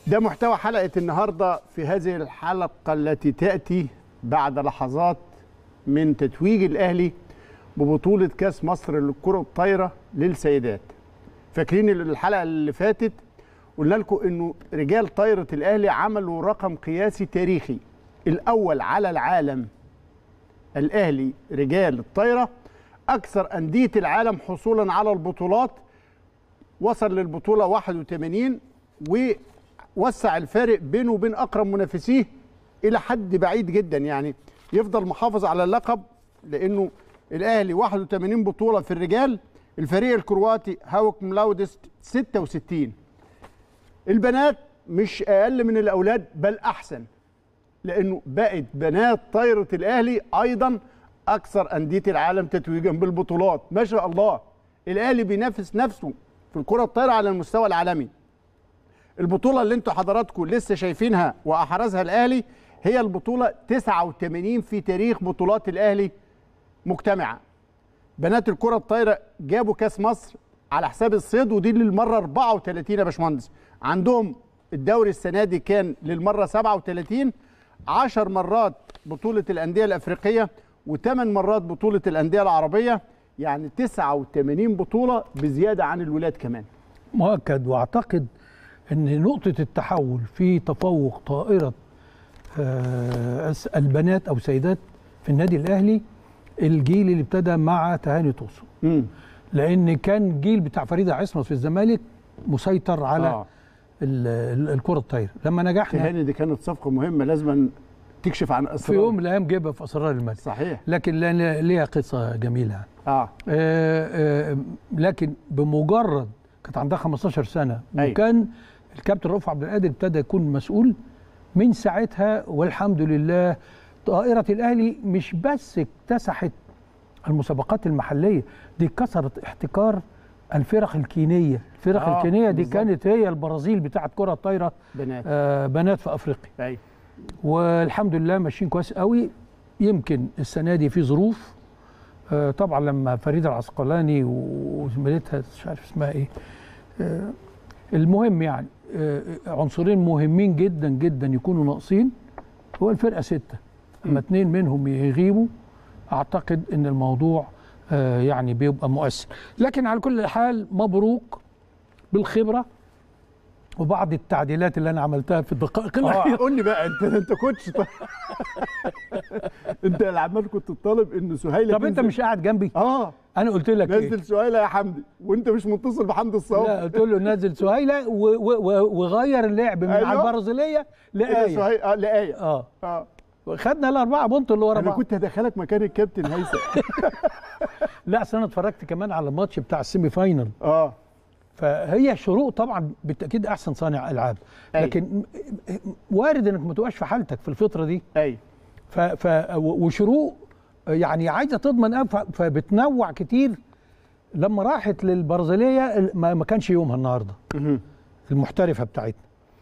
ده محتوى حلقة النهاردة في هذه الحلقة التي تأتي بعد لحظات من تتويج الأهلي ببطولة كأس مصر للكرة الطايرة للسيدات فاكرين الحلقة اللي فاتت قلنا لكم انه رجال طايرة الأهلي عملوا رقم قياسي تاريخي الأول على العالم الأهلي رجال الطايرة أكثر أندية العالم حصولا على البطولات وصل للبطولة 81 ووسع الفارق بينه وبين أقرب منافسيه إلى حد بعيد جدا يعني يفضل محافظ على اللقب لأنه الأهلي 81 بطولة في الرجال الفريق الكرواتي هاوك ملاودست 66 البنات مش أقل من الأولاد بل أحسن لأنه بقت بنات طايرة الأهلي أيضا أكثر أندية العالم تتويجا بالبطولات ما شاء الله الأهلي بينافس نفسه في الكرة الطايرة على المستوى العالمي البطولة اللي انتوا حضراتكم لسه شايفينها وأحرزها الأهلي هي البطولة 89 في تاريخ بطولات الأهلي مجتمعة بنات الكرة الطايرة جابوا كاس مصر على حساب الصيد ودي للمرة 34 يا باشمهندس عندهم الدوري السنة دي كان للمرة 37 10 مرات بطولة الأندية الأفريقية وثمان مرات بطولة الأندية العربية يعني 89 بطولة بزيادة عن الولاد كمان مؤكد واعتقد ان نقطه التحول في تفوق طائره آه، البنات او سيدات في النادي الاهلي الجيل اللي ابتدى مع تهاني توسو امم لان كان الجيل بتاع فريده عصمت في الزمالك مسيطر على آه. ال- ال- الكره الطايره لما نجحنا تهاني دي كانت صفقة مهمة لازم تكشف عن في أسرار يوم من الايام جيبها في اسرار الملك صحيح لكن لأن ليها قصه جميله يعني. اه آه، آه، لكن بمجرد كانت عندها 15 سنه أيوة. وكان الكابتن رؤوف عبد القادر ابتدى يكون مسؤول من ساعتها والحمد لله طائره الاهلي مش بس اكتسحت المسابقات المحليه دي كسرت احتكار الفرق الكينيه الفرق آه، الكينيه دي بالظبط. كانت هي البرازيل بتاعت كره الطايره بنات آه، بنات في افريقيا ايوه والحمد لله ماشيين كويس قوي يمكن السنه دي في ظروف آه، طبعا لما فريده العسقلاني وزميلتها مش عارف اسمها ايه آه، المهم يعني آه، عنصرين مهمين جدا جدا يكونوا ناقصين هو الفرقه سته اما اتنين منهم يغيبوا اعتقد ان الموضوع آه، يعني بيبقى مؤثر لكن على كل حال مبروك بالخبره وبعض التعديلات اللي انا عملتها في الدقائق اه الاخيره قول لي بقى انت انت كوتش طيب. انت اللي عمال كنت تطالب ان سهيله طب انت تنزل. مش قاعد جنبي اه انا قلت لك ايه نزل سهيله يا حمدي وانت مش متصل بحمدي الصواب لا قلت له نزل سهيله و- و- و- وغير اللعب من أيوة. على البرازيليه لايه سهيله اه لآية اه اه خدنا الاربعه بونت اللي ورا انا بعض كنت هدخلك مكان الكابتن هيثم لا اصل انا اتفرجت كمان على الماتش بتاع السيمي فاينل اه فهي شروق طبعا بالتاكيد احسن صانع العاب أيوة. لكن م- وارد انك ما تبقاش في حالتك في الفتره دي ايوه ف ف و- وشروق يعني عايزه تضمن أوي، ف- فبتنوع كتير لما راحت للبرازيليه ال- ما ما كانش يومها النهارده مهم. المحترفه بتاعتنا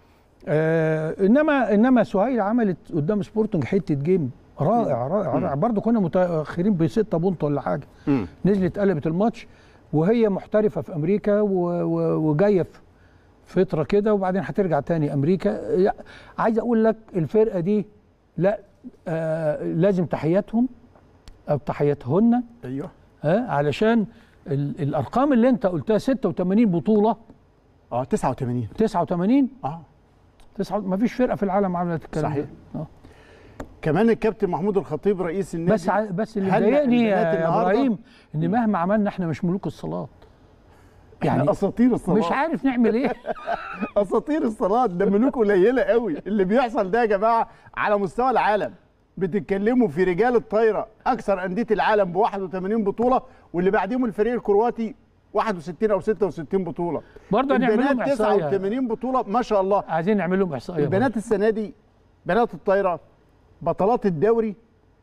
آه انما انما سهيل عملت قدام سبورتنج حته جيم رائع رائع, رائع. برضه كنا متاخرين بستة بونت ولا حاجه مم. نزلت قلبت الماتش وهي محترفه في امريكا و... و... وجايه في فتره كده وبعدين هترجع تاني امريكا يع- عايز اقول لك الفرقه دي لا آه لازم تحياتهم او تحياتهن ايوه ها علشان ال... الارقام اللي انت قلتها 86 بطوله اه 89 89 اه تسعة ما فيش فرقه في العالم عملت الكلام صحيح. ده. آه. كمان الكابتن محمود الخطيب رئيس النادي بس ع- بس اللي هنأ مضايقني البنات يا النهاردة. ابراهيم ان مهما عملنا احنا مش ملوك الصلاه يعني يعني اساطير الصلاه مش عارف نعمل ايه اساطير الصلاه ده ملوك قليله قوي اللي بيحصل ده يا جماعه على مستوى العالم بتتكلموا في رجال الطايره اكثر انديه العالم ب 81 بطوله واللي بعديهم الفريق الكرواتي 61 او 66 بطوله برضه هنعمل لهم البنات احصائيه 89 بطوله ما شاء الله عايزين نعمل لهم احصائيه البنات السنه دي بنات الطايره بطلات الدوري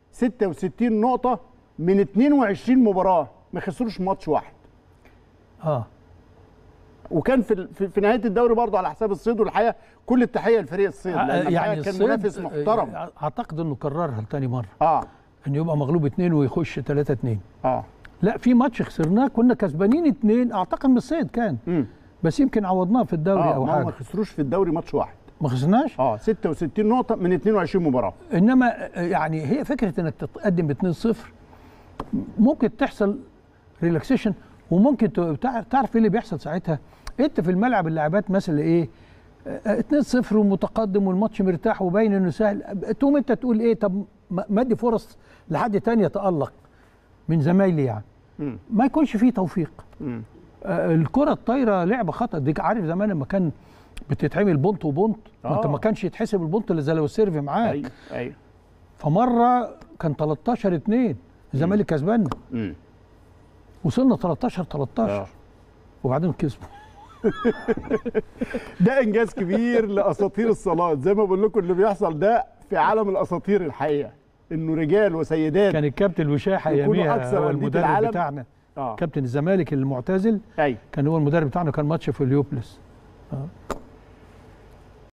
66 نقطه من 22 مباراه ما خسروش ماتش واحد برضه. اه وكان في ال- في في نهايه الدوري برضه على حساب الصيد والحقيقه كل التحيه لفريق الصيد لأن يعني الحقيقة كان الصيد منافس محترم آه، اعتقد انه كررها لتاني مره اه انه يبقى مغلوب اثنين ويخش 3 2 اه لا في ماتش خسرناه كنا كسبانين اثنين اعتقد من الصيد كان امم بس يمكن عوضناه في الدوري اه او ما هم ما حاجه خسروش في الدوري ماتش واحد ما خسرناش اه 66 نقطه من 22 مباراه انما يعني هي فكره انك تتقدم ب 2-0 ممكن تحصل ريلاكسيشن وممكن ت- تع- تعرف ايه اللي بيحصل ساعتها انت في الملعب اللاعبات مثلا ايه آه، 2-0 ومتقدم والماتش مرتاح وباين انه سهل تقوم انت تقول ايه طب ما ما ادي فرص لحد تاني يتالق من زمايلي يعني مم. ما يكونش فيه توفيق مم. آه، الكره الطايره لعبه خطا دي عارف زمان لما كان بتتعمل بونت وبونت وانت آه. ما كانش يتحسب البونت الا زي لو السيرف معاك ايوه ايوه فمره كان 13 2 الزمالك كسبنا مم. وصلنا 13 13 آه. وبعدين كسبوا ده انجاز كبير لاساطير الصالات زي ما بقول لكم اللي بيحصل ده في عالم الاساطير الحقيقه انه رجال وسيدات كان الكابتن الوشاحه يكونوا اياميها أكثر هو أندية المدرب العالم. بتاعنا اه كابتن الزمالك المعتزل ايوه كان هو المدرب بتاعنا كان ماتش في اليوبلس